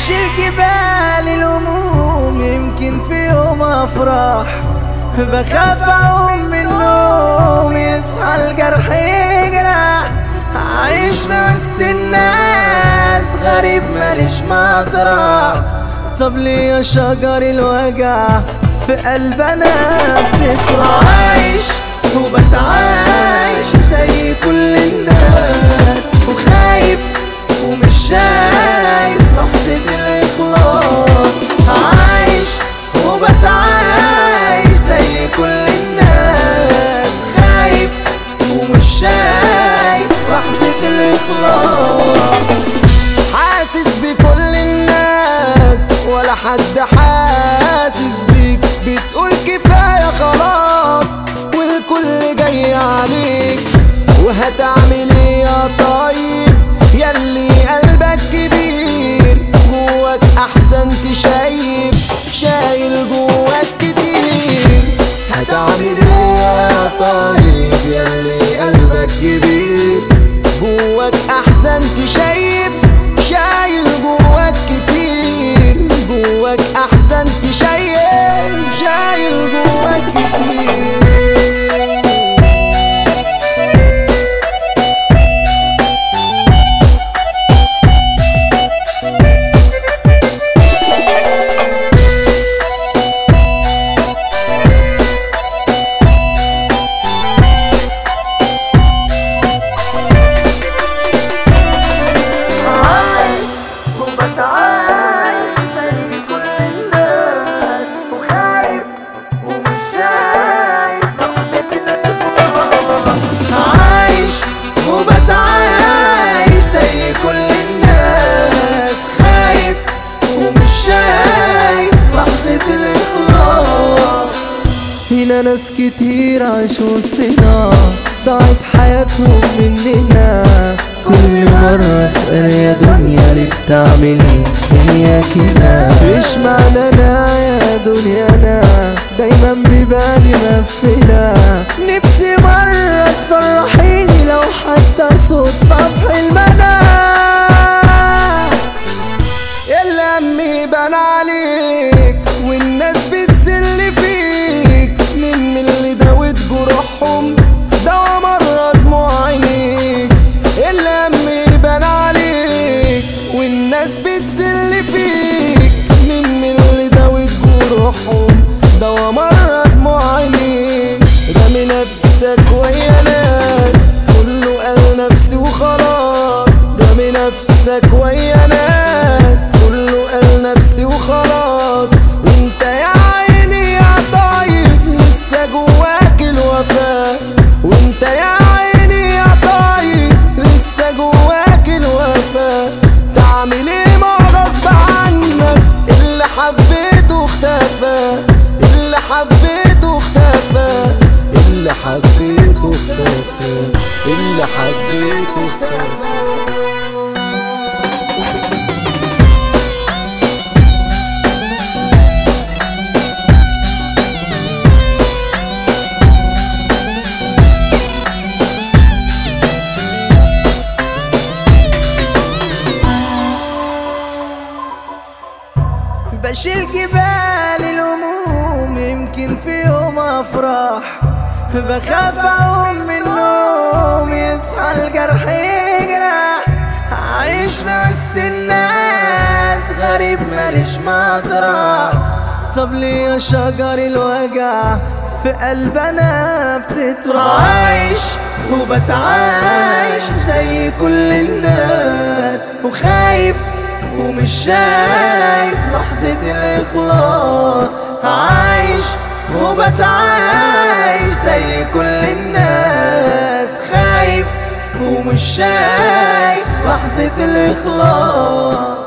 بشيل جبال الهموم يمكن في يوم افرح بخاف اقوم من النوم يصحى الجرح يجرح عايش في وسط الناس غريب ماليش مطرح طب ليه يا شجر الوجع في قلبنا بتطرح عايش وبتعايش زي كل الناس وخايف ومش شايف لحظة الإخلاص عايش وبتعايش زي كل الناس خايف ومش شايف لحظة الإخلاص حاسس بكل الناس ولا حد حاسس بيك بتقول كفاية خلاص والكل جاي عليك وهتعمل ايه يا طيب ياللي قلبك كبير جواك احزن تشايب شايل جواك كتير هتعمل ايه يا طيب ياللي قلبك كبير جواك احزن تشيب شايل جواك كتير جواك احزن تشيب شايل جواك كتير عايش وبتعايش زي كل الناس خايف ومش شايف لحظة الإخلاص هنا ناس كتير عايش وسطنا ضاعت حياتهم مننا كل مرة اسأل يا دنيا ليه بتعملي فيا كده ايش معنى انا يا دنيا انا دايما ببالي مقفلة نفسي مرة تفرحيني لو حتى صدفة في حلمنا الهم يبان عليك والناس بتسل فيك مين من اللي داوت جروحهم دوا مرة دموع عينيك الهم يبان عليك والناس بتسل فيك مين من اللي داوت جروحهم دوا مرة دموع عينيك رامي نفسك ويا ناس كله قال نفسي وخلاص رامي نفسك ويا ناس كله قال نفسي وخلاص وانت يا عيني يا طيب لسه جواك الوفاء وانت يا عيني يا طيب لسه جواك الوفاء تعمل ايه ما غصب عنك اللي حبيته اختفى اللي حبيته اختفى اللي حبيته اختفى اللي حبيته اختفى بشيل جبال الهموم يمكن في يوم افرح بخاف اقوم من النوم يصحى الجرح يجرح عايش في وسط الناس غريب ماليش مطرح طب ليه يا شجر الوجع في قلبنا بتطرح عايش وبتعايش زي كل الناس وخايف ومش شايف لحظة الإخلاص عايش وبتعايش زي كل الناس خايف ومش شايف لحظة الإخلاص